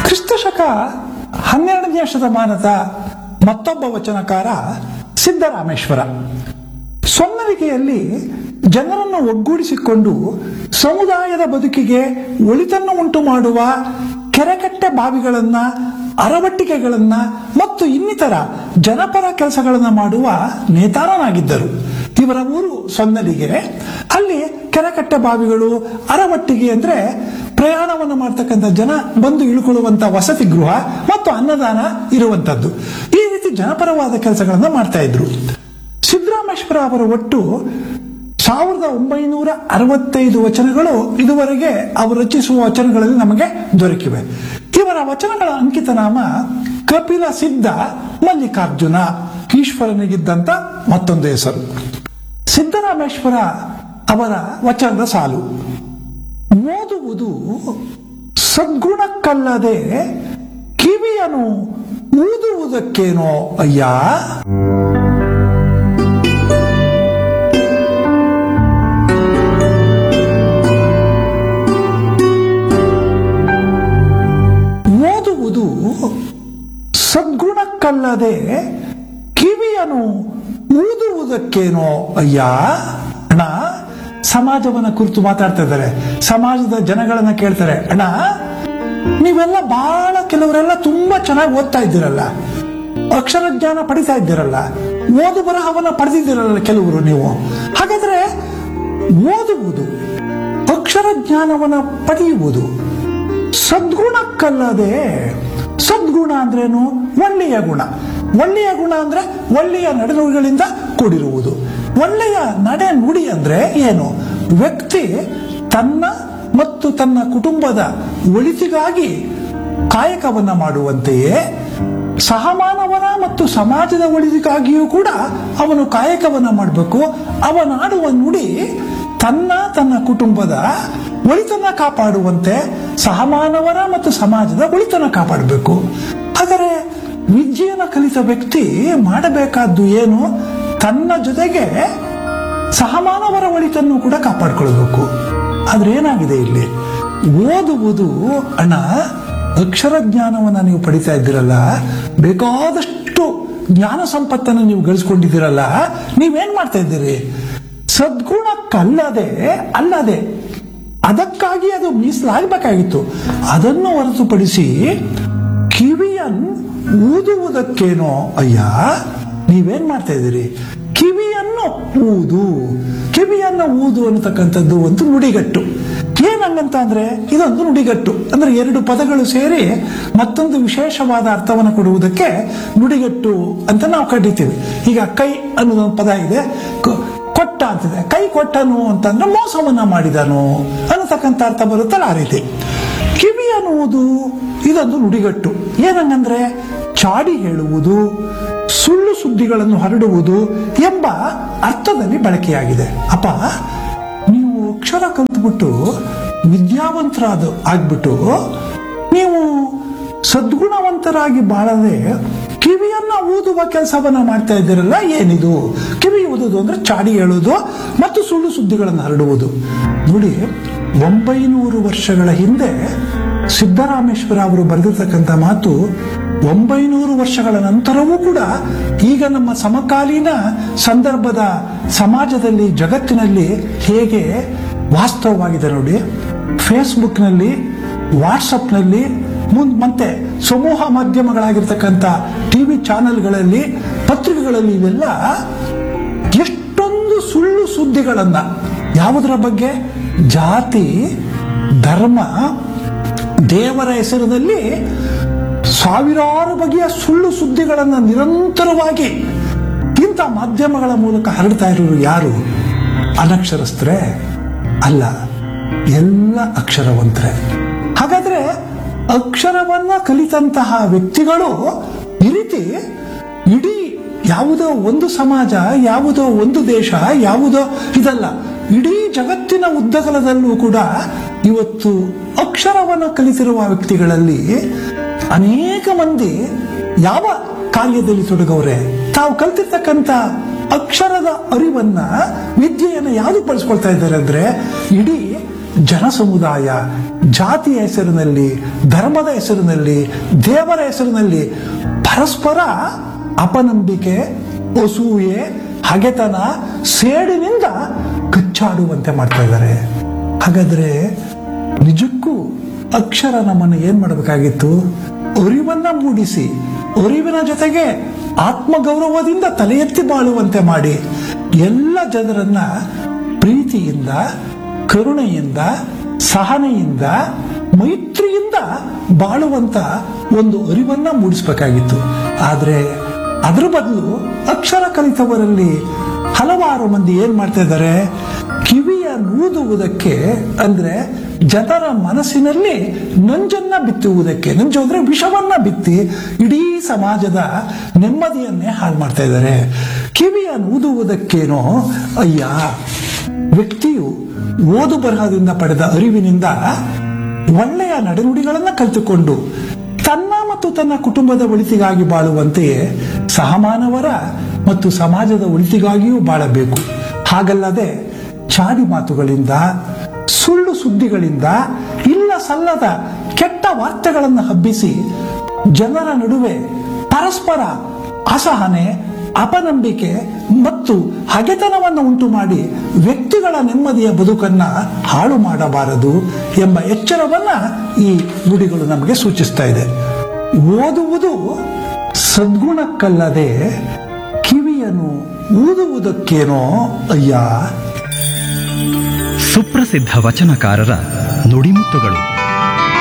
ಕ್ರಿಸ್ತಶಕ ಹನ್ನೆರಡನೆಯ ಶತಮಾನದ ಮತ್ತೊಬ್ಬ ವಚನಕಾರ ಸಿದ್ದರಾಮೇಶ್ವರ ಸೊನ್ನರಿಕೆಯಲ್ಲಿ ಜನರನ್ನು ಒಗ್ಗೂಡಿಸಿಕೊಂಡು ಸಮುದಾಯದ ಬದುಕಿಗೆ ಒಳಿತನ್ನು ಉಂಟು ಮಾಡುವ ಕೆರೆಕಟ್ಟೆ ಬಾವಿಗಳನ್ನ ಅರವಟ್ಟಿಗೆಗಳನ್ನ ಮತ್ತು ಇನ್ನಿತರ ಜನಪರ ಕೆಲಸಗಳನ್ನ ಮಾಡುವ ನೇತಾರನಾಗಿದ್ದರು ಇವರ ಊರು ಸೊನ್ನಲಿಗೆ ಅಲ್ಲಿ ಕೆರೆಕಟ್ಟೆ ಬಾವಿಗಳು ಅರವಟ್ಟಿಗೆ ಅಂದ್ರೆ ಪ್ರಯಾಣವನ್ನು ಮಾಡ್ತಕ್ಕಂಥ ಜನ ಬಂದು ಇಳ್ಕೊಳ್ಳುವಂತ ವಸತಿ ಗೃಹ ಮತ್ತು ಅನ್ನದಾನ ಇರುವಂತದ್ದು ಈ ರೀತಿ ಜನಪರವಾದ ಕೆಲಸಗಳನ್ನ ಮಾಡ್ತಾ ಇದ್ರು ಸಿದ್ದರಾಮೇಶ್ವರ ಅವರ ಒಟ್ಟು ಸಾವಿರದ ಒಂಬೈನೂರ ಅರವತ್ತೈದು ವಚನಗಳು ಇದುವರೆಗೆ ಅವರು ರಚಿಸುವ ವಚನಗಳಲ್ಲಿ ನಮಗೆ ದೊರಕಿವೆ ಇವರ ವಚನಗಳ ಅಂಕಿತ ನಾಮ ಕಪಿಲ ಸಿದ್ಧ ಮಲ್ಲಿಕಾರ್ಜುನ ಈಶ್ವರನಿಗಿದ್ದಂತ ಮತ್ತೊಂದು ಹೆಸರು ಸಿದ್ದರಾಮೇಶ್ವರ ಅವರ ವಚನದ ಸಾಲು ಓದುವುದು ಸದ್ಗುಣಕ್ಕಲ್ಲದೆ ಕಿವಿಯನು ಊದುವುದಕ್ಕೇನೋ ಅಯ್ಯ ಓದುವುದು ಸದ್ಗುಣಕ್ಕಲ್ಲದೆ ಕಿವಿಯನು ಊದುವುದಕ್ಕೇನೋ ಅಯ್ಯ ಅಣ್ಣ ಸಮಾಜವನ್ನ ಕುರಿತು ಮಾತಾಡ್ತಾ ಇದ್ದಾರೆ ಸಮಾಜದ ಜನಗಳನ್ನ ಕೇಳ್ತಾರೆ ಅಣ್ಣ ನೀವೆಲ್ಲ ಬಹಳ ಕೆಲವರೆಲ್ಲ ತುಂಬಾ ಚೆನ್ನಾಗಿ ಓದ್ತಾ ಇದ್ದೀರಲ್ಲ ಅಕ್ಷರ ಜ್ಞಾನ ಪಡಿತಾ ಇದ್ದೀರಲ್ಲ ಓದು ಬರಹವನ್ನ ಪಡೆದಿದ್ದೀರಲ್ಲ ಕೆಲವರು ನೀವು ಹಾಗಾದ್ರೆ ಓದುವುದು ಅಕ್ಷರ ಜ್ಞಾನವನ್ನ ಪಡೆಯುವುದು ಸದ್ಗುಣಕ್ಕಲ್ಲದೆ ಸದ್ಗುಣ ಅಂದ್ರೇನು ಒಳ್ಳೆಯ ಗುಣ ಒಳ್ಳೆಯ ಗುಣ ಅಂದ್ರೆ ಒಳ್ಳೆಯ ನಡೆನುಡಿಗಳಿಂದ ಕೂಡಿರುವುದು ಒಳ್ಳೆಯ ನಡೆ ನುಡಿ ಅಂದ್ರೆ ಏನು ವ್ಯಕ್ತಿ ತನ್ನ ಮತ್ತು ತನ್ನ ಕುಟುಂಬದ ಒಳಿತಿಗಾಗಿ ಕಾಯಕವನ್ನ ಮಾಡುವಂತೆಯೇ ಸಹಮಾನವನ ಮತ್ತು ಸಮಾಜದ ಒಳಿತಿಗಾಗಿಯೂ ಕೂಡ ಅವನು ಕಾಯಕವನ್ನ ಮಾಡಬೇಕು ಅವನಾಡುವ ನುಡಿ ತನ್ನ ತನ್ನ ಕುಟುಂಬದ ಒಳಿತನ್ನ ಕಾಪಾಡುವಂತೆ ಸಹಮಾನವರ ಮತ್ತು ಸಮಾಜದ ಒಳಿತನ್ನ ಕಾಪಾಡಬೇಕು ಆದರೆ ವಿದ್ಯೆಯನ್ನು ಕಲಿತ ವ್ಯಕ್ತಿ ಮಾಡಬೇಕಾದ್ದು ಏನು ತನ್ನ ಜೊತೆಗೆ ಸಹಮಾನವರ ಒಳಿತನ್ನು ಕೂಡ ಕಾಪಾಡಿಕೊಳ್ಬೇಕು ಆದ್ರೆ ಏನಾಗಿದೆ ಇಲ್ಲಿ ಓದುವುದು ಅಣ್ಣ ಅಕ್ಷರ ಜ್ಞಾನವನ್ನ ನೀವು ಪಡಿತಾ ಇದ್ದೀರಲ್ಲ ಬೇಕಾದಷ್ಟು ಜ್ಞಾನ ಸಂಪತ್ತನ್ನು ನೀವು ಗಳಿಸ್ಕೊಂಡಿದ್ದೀರಲ್ಲ ನೀವೇನ್ ಮಾಡ್ತಾ ಇದ್ದೀರಿ ಸದ್ಗುಣಕ್ಕಲ್ಲದೆ ಅಲ್ಲದೆ ಅದಕ್ಕಾಗಿ ಅದು ಮೀಸಲಾಗಬೇಕಾಗಿತ್ತು ಅದನ್ನು ಹೊರತುಪಡಿಸಿ ಕಿವಿಯನ್ ಊದುವುದಕ್ಕೇನೋ ಅಯ್ಯ ನೀವೇನ್ ಮಾಡ್ತಾ ಇದ್ದೀರಿ ಕಿವಿಯನ್ನು ಊದು ಕಿವಿಯನ್ನು ಊದು ಅನ್ನತಕ್ಕಂಥದ್ದು ಒಂದು ನುಡಿಗಟ್ಟು ಏನಂಗಂತ ಅಂದ್ರೆ ಇದೊಂದು ನುಡಿಗಟ್ಟು ಅಂದ್ರೆ ಎರಡು ಪದಗಳು ಸೇರಿ ಮತ್ತೊಂದು ವಿಶೇಷವಾದ ಅರ್ಥವನ್ನು ಕೊಡುವುದಕ್ಕೆ ನುಡಿಗಟ್ಟು ಅಂತ ನಾವು ಕಡಿತೀವಿ ಈಗ ಕೈ ಅನ್ನೋದೊಂದು ಪದ ಇದೆ ಕ- ಕೊಟ್ಟ ಅಂತಿದೆ ಕೈ ಕೊಟ್ಟನು ಅಂತಂದ್ರೆ ಮೋಸವನ್ನ ಮಾಡಿದನು ಅನ್ನತಕ್ಕಂಥ ಅರ್ಥ ಬರುತ್ತಲ್ಲ ಆ ರೀತಿ ಕಿವಿ ಅನ್ನುವುದು ಇದೊಂದು ನುಡಿಗಟ್ಟು ಏನಂಗಂದ್ರೆ ಚಾಡಿ ಹೇಳುವುದು ಸುಳ್ಳು ಸುದ್ದಿಗಳನ್ನು ಹರಡುವುದು ಎಂಬ ಅರ್ಥದಲ್ಲಿ ಬಳಕೆಯಾಗಿದೆ ಅಪ್ಪ ನೀವು ಅಕ್ಷರ ಕಲ್ತ್ಬಿಟ್ಟು ವಿದ್ಯಾವಂತರಾದ ಆಗ್ಬಿಟ್ಟು ನೀವು ಸದ್ಗುಣವಂತರಾಗಿ ಬಾಳದೆ ಕಿವಿಯನ್ನ ಊದುವ ಕೆಲಸವನ್ನ ಮಾಡ್ತಾ ಇದ್ದೀರಲ್ಲ ಏನಿದು ಕಿವಿ ಊದುವುದು ಅಂದ್ರೆ ಚಾಡಿ ಹೇಳುವುದು ಮತ್ತು ಸುಳ್ಳು ಸುದ್ದಿಗಳನ್ನು ಹರಡುವುದು ನೋಡಿ ಒಂಬೈನೂರು ವರ್ಷಗಳ ಹಿಂದೆ ಸಿದ್ದರಾಮೇಶ್ವರ ಅವರು ಬರೆದಿರ್ತಕ್ಕಂಥ ಮಾತು ಒಂಬೈನೂರು ವರ್ಷಗಳ ನಂತರವೂ ಕೂಡ ಈಗ ನಮ್ಮ ಸಮಕಾಲೀನ ಸಂದರ್ಭದ ಸಮಾಜದಲ್ಲಿ ಜಗತ್ತಿನಲ್ಲಿ ಹೇಗೆ ವಾಸ್ತವವಾಗಿದೆ ನೋಡಿ ಫೇಸ್ಬುಕ್ನಲ್ಲಿ ವಾಟ್ಸಪ್ನಲ್ಲಿ ಮುಂದ್ ಮತ್ತೆ ಸಮೂಹ ಮಾಧ್ಯಮಗಳಾಗಿರ್ತಕ್ಕಂಥ ಟಿವಿ ಚಾನೆಲ್ಗಳಲ್ಲಿ ಪತ್ರಿಕೆಗಳಲ್ಲಿ ಇವೆಲ್ಲ ಎಷ್ಟೊಂದು ಸುಳ್ಳು ಸುದ್ದಿಗಳನ್ನ ಯಾವುದರ ಬಗ್ಗೆ ಜಾತಿ ಧರ್ಮ ದೇವರ ಹೆಸರಿನಲ್ಲಿ ಸಾವಿರಾರು ಬಗೆಯ ಸುಳ್ಳು ಸುದ್ದಿಗಳನ್ನು ನಿರಂತರವಾಗಿ ಇಂಥ ಮಾಧ್ಯಮಗಳ ಮೂಲಕ ಹರಡ್ತಾ ಇರೋರು ಯಾರು ಅನಕ್ಷರಸ್ಥರೇ ಅಲ್ಲ ಎಲ್ಲ ಅಕ್ಷರವಂತರೇ ಹಾಗಾದ್ರೆ ಅಕ್ಷರವನ್ನ ಕಲಿತಂತಹ ವ್ಯಕ್ತಿಗಳು ಈ ರೀತಿ ಇಡೀ ಯಾವುದೋ ಒಂದು ಸಮಾಜ ಯಾವುದೋ ಒಂದು ದೇಶ ಯಾವುದೋ ಇದಲ್ಲ ಇಡೀ ಜಗತ್ತಿನ ಉದ್ದಗಲದಲ್ಲೂ ಕೂಡ ಇವತ್ತು ಅಕ್ಷರವನ್ನು ಕಲಿತಿರುವ ವ್ಯಕ್ತಿಗಳಲ್ಲಿ ಅನೇಕ ಮಂದಿ ಯಾವ ಕಾರ್ಯದಲ್ಲಿ ತೊಡಗವ್ರೆ ತಾವು ಕಲ್ತಿರ್ತಕ್ಕಂಥ ಅಕ್ಷರದ ಅರಿವನ್ನ ವಿದ್ಯೆಯನ್ನು ಯಾವುದು ಬಳಸ್ಕೊಳ್ತಾ ಇದ್ದಾರೆ ಅಂದ್ರೆ ಇಡೀ ಜನ ಸಮುದಾಯ ಜಾತಿಯ ಹೆಸರಿನಲ್ಲಿ ಧರ್ಮದ ಹೆಸರಿನಲ್ಲಿ ದೇವರ ಹೆಸರಿನಲ್ಲಿ ಪರಸ್ಪರ ಅಪನಂಬಿಕೆ ಅಸೂಯೆ ಹಗೆತನ ಸೇಡಿನಿಂದ ಕಚ್ಚಾಡುವಂತೆ ಮಾಡ್ತಾ ಇದ್ದಾರೆ ಹಾಗಾದ್ರೆ ನಿಜಕ್ಕೂ ಅಕ್ಷರ ನಮ್ಮನ್ನು ಏನ್ ಮಾಡಬೇಕಾಗಿತ್ತು ಅರಿವನ್ನ ಮೂಡಿಸಿ ಅರಿವಿನ ಜೊತೆಗೆ ಆತ್ಮಗೌರವದಿಂದ ತಲೆ ಎತ್ತಿ ಬಾಳುವಂತೆ ಮಾಡಿ ಎಲ್ಲ ಜನರನ್ನ ಪ್ರೀತಿಯಿಂದ ಕರುಣೆಯಿಂದ ಸಹನೆಯಿಂದ ಮೈತ್ರಿಯಿಂದ ಬಾಳುವಂತ ಒಂದು ಅರಿವನ್ನ ಮೂಡಿಸಬೇಕಾಗಿತ್ತು ಆದ್ರೆ ಅದ್ರ ಬದಲು ಅಕ್ಷರ ಕಲಿತವರಲ್ಲಿ ಹಲವಾರು ಮಂದಿ ಏನ್ ಮಾಡ್ತಾ ಇದ್ದಾರೆ ಕಿವಿಯ ನೂದುವುದಕ್ಕೆ ಅಂದ್ರೆ ಜನರ ಮನಸ್ಸಿನಲ್ಲಿ ನಂಜನ್ನ ಬಿತ್ತುವುದಕ್ಕೆ ನಂಜು ಅಂದ್ರೆ ವಿಷವನ್ನ ಬಿತ್ತಿ ಇಡೀ ಸಮಾಜದ ನೆಮ್ಮದಿಯನ್ನೇ ಹಾಳು ಮಾಡ್ತಾ ಇದ್ದಾರೆ ಕಿವಿಯ ನೂದುವುದಕ್ಕೇನೋ ಅಯ್ಯ ವ್ಯಕ್ತಿಯು ಓದು ಬರಹದಿಂದ ಪಡೆದ ಅರಿವಿನಿಂದ ಒಳ್ಳೆಯ ನಡೆನುಡಿಗಳನ್ನ ಕಲಿತುಕೊಂಡು ತನ್ನ ಮತ್ತು ತನ್ನ ಕುಟುಂಬದ ಒಳಿತಿಗಾಗಿ ಬಾಳುವಂತೆಯೇ ಸಹಮಾನವರ ಮತ್ತು ಸಮಾಜದ ಒಳಿತಿಗಾಗಿಯೂ ಬಾಳಬೇಕು ಹಾಗಲ್ಲದೆ ಚಾಡಿ ಮಾತುಗಳಿಂದ ಸುಳ್ಳು ಸುದ್ದಿಗಳಿಂದ ಇಲ್ಲ ಸಲ್ಲದ ಕೆಟ್ಟ ವಾರ್ತೆಗಳನ್ನು ಹಬ್ಬಿಸಿ ಜನರ ನಡುವೆ ಪರಸ್ಪರ ಅಸಹನೆ ಅಪನಂಬಿಕೆ ಮತ್ತು ಹಗೆತನವನ್ನು ಉಂಟು ಮಾಡಿ ವ್ಯಕ್ತಿಗಳ ನೆಮ್ಮದಿಯ ಬದುಕನ್ನ ಹಾಳು ಮಾಡಬಾರದು ಎಂಬ ಎಚ್ಚರವನ್ನ ಈ ನುಡಿಗಳು ನಮಗೆ ಸೂಚಿಸ್ತಾ ಇದೆ ಓದುವುದು ಸದ್ಗುಣಕ್ಕಲ್ಲದೆ ಕಿವಿಯನ್ನು ಊದುವುದಕ್ಕೇನೋ ಅಯ್ಯ ಸುಪ್ರಸಿದ್ಧ ವಚನಕಾರರ ನುಡಿಮುತ್ತುಗಳು